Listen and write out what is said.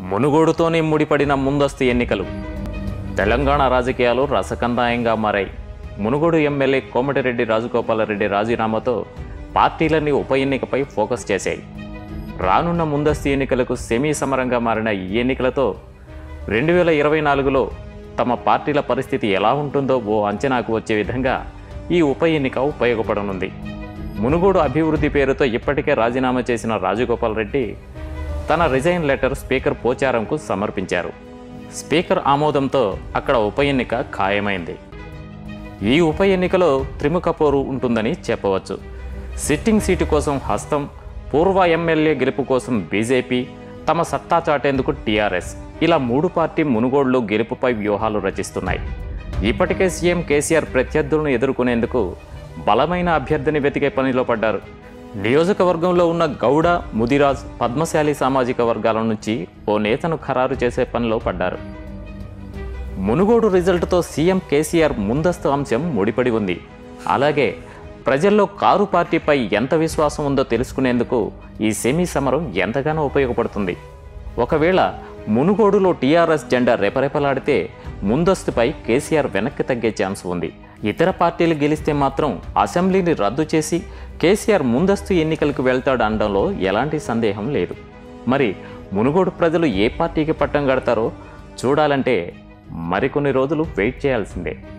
మునుగోడుతోనే ముడిపడిన ముందస్తు ఎన్నికలు తెలంగాణ రాజకీయాలు రసకందాయంగా మారాయి మునుగోడు ఎమ్మెల్యే కోమటిరెడ్డి రాజగోపాలరెడ్డి రాజీనామాతో పార్టీలన్నీ ఉప ఎన్నికపై ఫోకస్ చేశాయి రానున్న ముందస్తు ఎన్నికలకు సెమీ సమరంగా మారిన ఈ ఎన్నికలతో రెండు వేల ఇరవై నాలుగులో తమ పార్టీల పరిస్థితి ఎలా ఉంటుందో ఓ అంచనాకు వచ్చే విధంగా ఈ ఉప ఎన్నిక ఉపయోగపడనుంది మునుగోడు అభివృద్ధి పేరుతో ఇప్పటికే రాజీనామా చేసిన రాజగోపాల్ రెడ్డి తన రిజైన్ లెటర్ స్పీకర్ పోచారంకు సమర్పించారు స్పీకర్ ఆమోదంతో అక్కడ ఉప ఎన్నిక ఖాయమైంది ఈ ఉప ఎన్నికలో త్రిముఖ పోరు ఉంటుందని చెప్పవచ్చు సిట్టింగ్ సీటు కోసం హస్తం పూర్వ ఎమ్మెల్యే గెలుపు కోసం బీజేపీ తమ సత్తా చాటేందుకు టీఆర్ఎస్ ఇలా మూడు పార్టీ మునుగోడులో గెలుపుపై వ్యూహాలు రచిస్తున్నాయి ఇప్పటికే సీఎం కేసీఆర్ ప్రత్యర్థులను ఎదుర్కొనేందుకు బలమైన అభ్యర్థిని వెతికే పనిలో పడ్డారు నియోజకవర్గంలో ఉన్న గౌడ ముదిరాజ్ పద్మశాలి సామాజిక వర్గాల నుంచి ఓ నేతను ఖరారు చేసే పనిలో పడ్డారు మునుగోడు రిజల్ట్తో సీఎం కేసీఆర్ ముందస్తు అంశం ముడిపడి ఉంది అలాగే ప్రజల్లో కారు పార్టీపై ఎంత విశ్వాసం ఉందో తెలుసుకునేందుకు ఈ సెమీ సమరం ఎంతగానో ఉపయోగపడుతుంది ఒకవేళ మునుగోడులో టీఆర్ఎస్ జెండా రెపరెపలాడితే ముందస్తుపై కేసీఆర్ వెనక్కి తగ్గే ఛాన్స్ ఉంది ఇతర పార్టీలు గెలిస్తే మాత్రం అసెంబ్లీని రద్దు చేసి కేసీఆర్ ముందస్తు ఎన్నికలకు వెళ్తాడు అనడంలో ఎలాంటి సందేహం లేదు మరి మునుగోడు ప్రజలు ఏ పార్టీకి పట్టం కడతారో చూడాలంటే మరికొన్ని రోజులు వెయిట్ చేయాల్సిందే